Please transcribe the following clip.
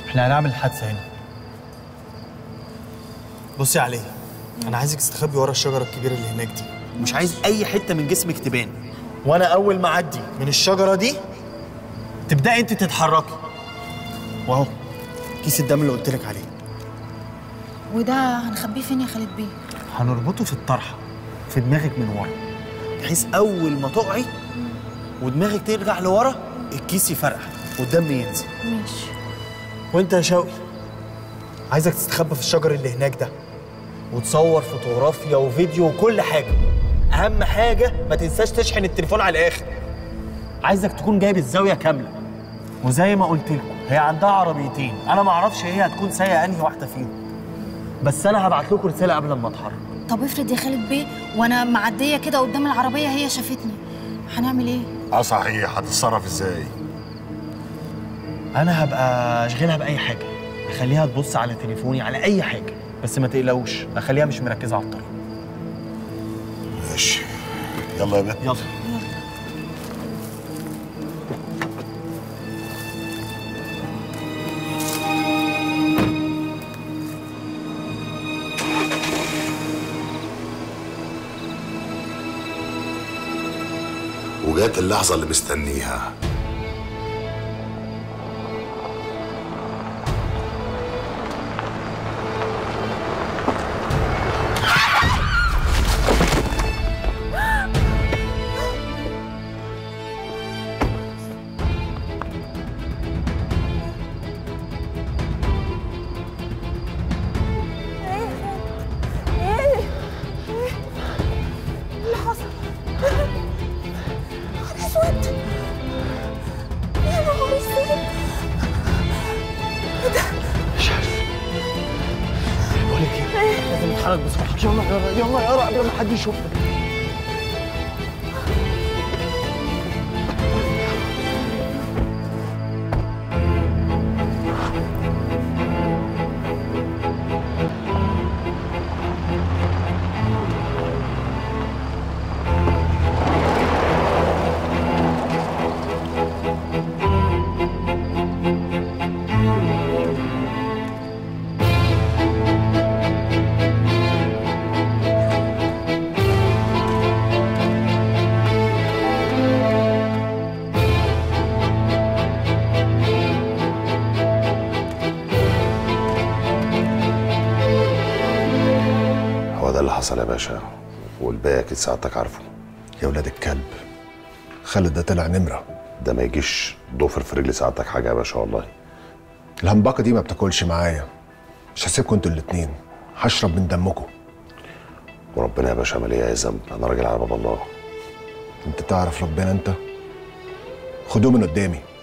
احنا هنعمل حادثه هنا بصي عليه انا عايزك تستخبي ورا الشجره الكبيره اللي هناك دي مش عايز اي حته من جسمك تبان وانا اول ما اعدي من الشجره دي تبداي انت تتحركي واهو كيس الدم اللي قلت لك عليه وده هنخبيه فين يا خالد بيه هنربطه في الطرحه في دماغك من ورا بحيث اول ما تقعي ودماغك ترجع لورا الكيس يفرقع والدم ينزل ماشي وانت يا شوقي عايزك تستخبى في الشجر اللي هناك ده وتصور فوتوغرافيا وفيديو وكل حاجه اهم حاجه ما تنساش تشحن التليفون على الاخر عايزك تكون جايب الزاويه كامله وزي ما قلت لكم هي عندها عربيتين انا ما اعرفش هي هتكون سايقه انهي واحده فيهم بس انا هبعت لكم رساله قبل ما اتحرك طب افرض يا خالد بيه وانا معديه كده قدام العربيه هي شافتني هنعمل ايه اه صحيح هتتصرف ازاي انا هبقى اشغلها باي حاجه اخليها تبص على تليفوني على اي حاجه بس ما تقلقوش اخليها مش مركزه على الطريق ماشي يلا يا بنت يلا وجات اللحظة اللي مستنيها ايه ايه اللي حصل نهار اسود يا نهار اسود ايه ده مش عارف بقول لك ايه لازم نتحرك بسرعه يلا يلا يلا يلا قبل ما حد يشوفنا هو ده اللي حصل يا باشا والباقي اكيد سعادتك عارفه يا ولاد الكلب خالد ده طلع نمرة ده ما يجيش ضفر في رجل سعادتك حاجة يا باشا والله الهمبكة دي ما بتاكلش معايا مش هسيبكم انتوا الاتنين هشرب من دمكم وربنا يا باشا ما ليا اي ذنب انا راجل على باب الله انت تعرف ربنا انت خدوه من قدامي